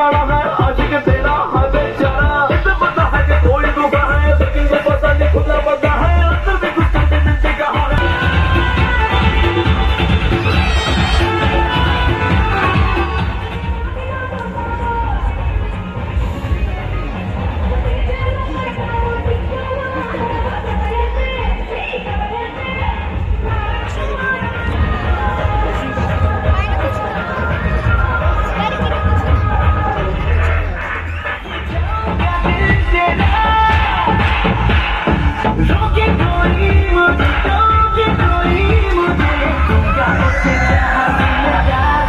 जाना है आशिक तेरा है बेचारा इसे पता है कि कोई धोखा है लेकिन ये पता नहीं खुदा पता है अंदर भी कुछ करके नीचे कहा है रोके कोई मुझे रोके कोई मुझे तू क्या मुझसे चाहती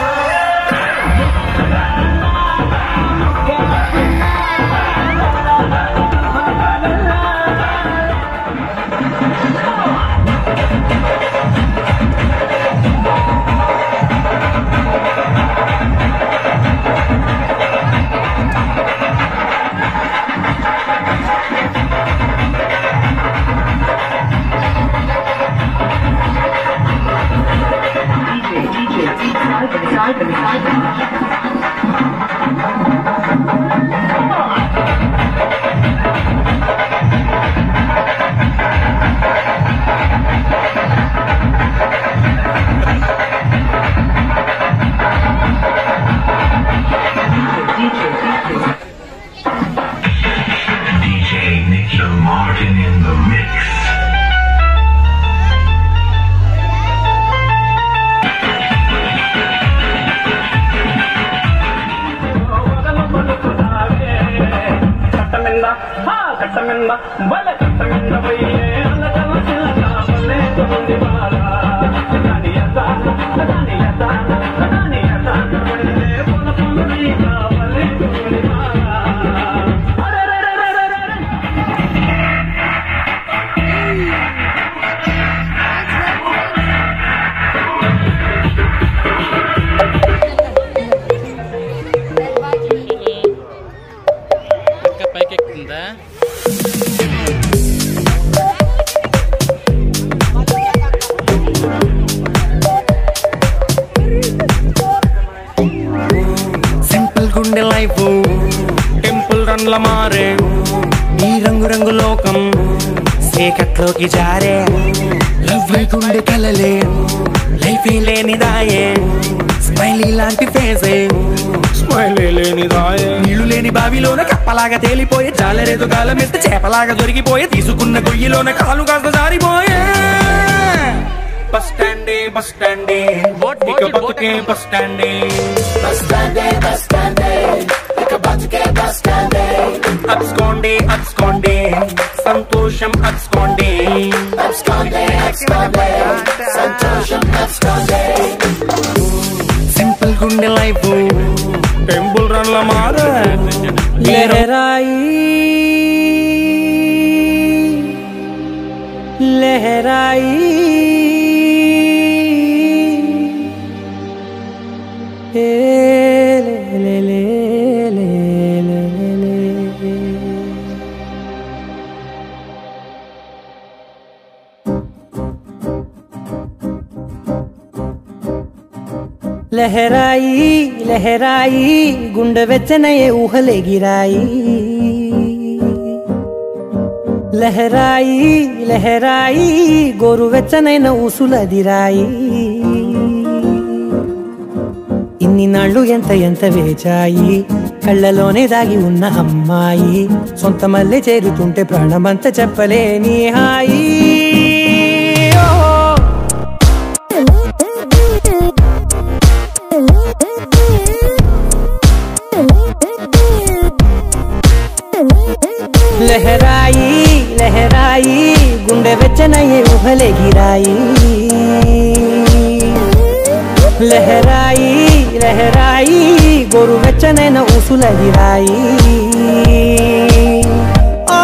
DJ Mitchell Martin in the mix. కట్టమింద హా కట్టమింద బల కట్టమింద పోయే అన్నదమ చిల్లక బల్లే తొంది బాల దాని యదాన దాని యదాన దాని యదాన బల్లే పొల పొంది బల్లే తొంది బాల అరే రే రే రే రే రే ఇంకా పైకి ఎక్కుతుందా సింపుల్ గుండె లైఫ్ టెంపుల్ రన్ల మారే ఈ రంగు రంగు లోకం సేకట్లోకి జారే లవ్ గుండె కలలే లైఫ్ లేనిదాయే స్మైలీ లాంటి ఫేసే స్మైల్ లేనిదాయే నీళ్లు లేని బావిలోన కప్పలాగా తేలిపోయే జాలరేదు కాలం ఎత్తే చేపలాగా దొరికిపోయే తీసుకున్న గొయ్యిలోన కాలు కాస్త జారిపోయే బస్ స్టాండే బస్ స్టాండే బోట్, ఇక బోట్, బతుకే బస్ స్టాండే అచ్చుకోండి అచ్చుకోండి సంతోషం అచ్చుకోండి సింపుల్ గుండె లైఫ్ టెంపుల్ రన్ల మార లెహరాయి లెహరాయి ఏ లే లే లే లే లే లే. లహరాయి లహరాయి గుండె వెచ్చనయే ఊహలెగిరాయి లహరాయి లహరాయి గోరు వెచ్చనైన ఊసులదిరాయి ఇన్ని నాళ్ళు ఎంత ఎంత వేచాయి కళ్ళలోనే దాగి ఉన్న అమ్మాయి సొంత మల్లె చేరుతుంటే ప్రాణమంత చెప్పలేని హాయి ఓ లహరాయి లహరాయి గుండె వెచ్చనయ్యే ఊహలెగిరాయి లహరాయి లహరాయి గోరు వెచ్చనైన ఊసులదిరాయి ఓ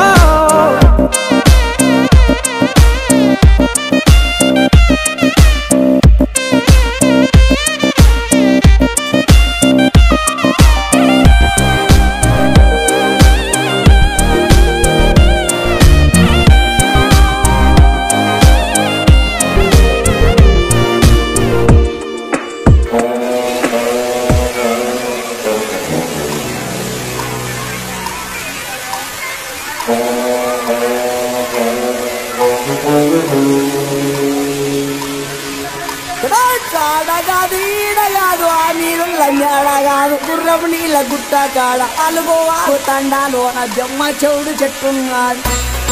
కాదు ఈడ కాదు ఆ నీరు లంగాడ కాదు గుర్రపు నీళ్ళ గుట్ట కాడ అలుగోవా తండాలోన జమ్మ చెవుడు చెట్టున్నాడు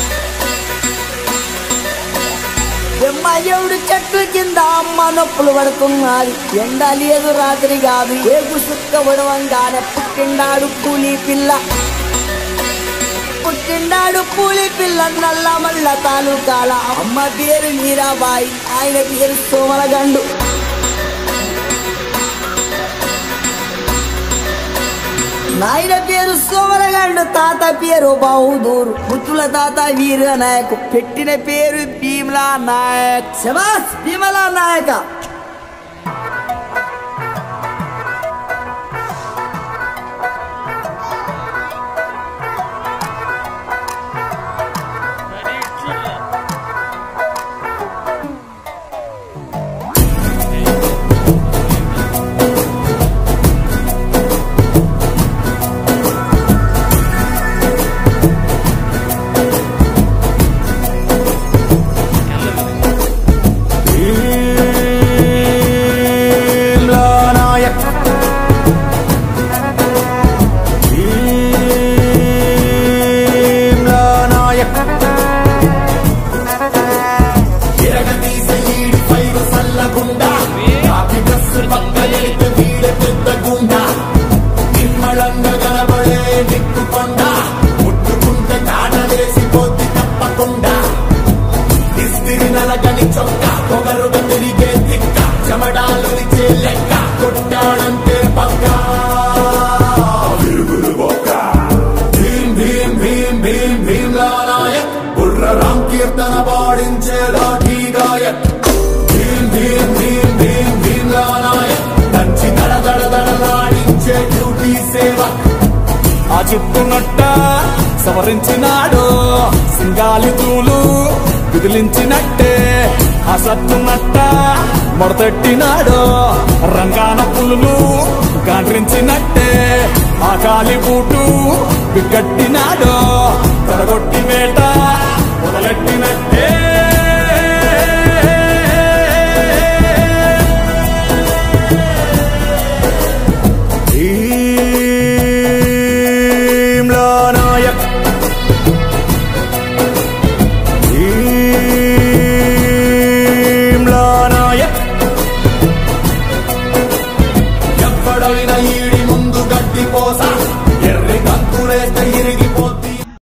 జమ్మ చెవుడు చెట్టు కింద అమ్మ నొప్పులు పడుతున్నది ఎండ లేదు రాత్రి కాదు ఏగు సుక్క ఉడవంగానే పుట్టిండాడు కూలీ పిల్ల పుట్టిండాడు పూలి పిల్ల నల్ల మల్ల తాలూకాల అమ్మ పేరు మీరాబాయి ఆయన పేరు సోమలగండు నాయన పేరు సోమరగండు తాత పేరు బహుదూరు పుత్రుల తాత వీర నాయక్ పెట్టిన పేరు భీమలా నాయక్ శబాస్ భీమలా నాయక భీమ్లా నాయక్ భీమ్లా నాయక్ ఎరగదీసే ఈడి పైరు సల్లగుండా కాకి డ్రస్సు పక్కలేక వీడే పెద్ద గుండా నిమ్మళంగా కనబడే నిక్కుకొండ ముట్టుకుంటే కాటలేసి పోతి తప్పకుండా ఇస్తిరి నలగని చొక్క పొగరుగా తిరిగే తిక్క చెమడాలు లెక్క కొట్టాడంటే పక్క విరుగుడు బొక్క భీం భీం భీం భీం భీమ్లా నాయక్ బుర్ర రామ్ కీర్తన పాడించే లాఠీ గాయక్ భీం భీం భీం భీం భీమ్లా నాయక్ దంచి దడ దడ దడలాడించే డ్యూటీ సేవక్ ఆ చుట్టునట్ట సవరించినాడు సింగాలి తూలు విదిలించినట్టే ఆ సత్తునట్ట మొడతెట్టినాడు రంగాన పులులు గాండ్రించినట్టే ఆ కాలి బూటు బిగ్గట్టినాడు తొడగొట్టి వేట మొదలెట్టినట్టే